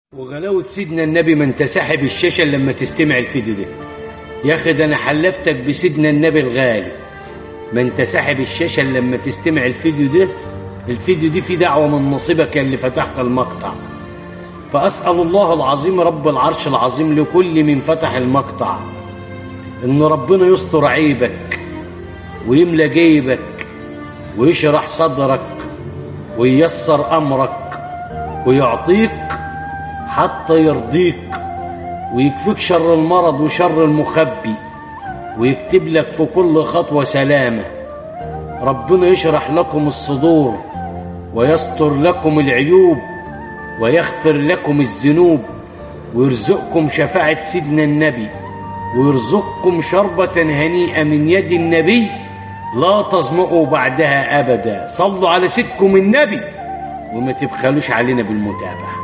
وغلاوة سيدنا النبي ما انت ساحب الشاشة لما تستمع الفيديو ده يا اخي ده انا حلفتك بسيدنا النبي الغالي ما انت ساحب الشاشة لما تستمع الفيديو ده الفيديو دي فيه دعوة من نصيبك اللي فتحت المقطع فأسأل الله العظيم رب العرش العظيم لكل من فتح المقطع إن ربنا يستر عيبك ويملى جيبك ويشرح صدرك وييسر أمرك ويعطيك حتى يرضيك ويكفيك شر المرض وشر المخبي ويكتب لك في كل خطوة سلامة ربنا يشرح لكم الصدور ويستر لكم العيوب ويغفر لكم الذنوب ويرزقكم شفاعة سيدنا النبي ويرزقكم شربة هنيئة من يد النبي لا تظمئوا بعدها أبدا صلوا على سيدكم النبي وما تبخلوش علينا بالمتابعة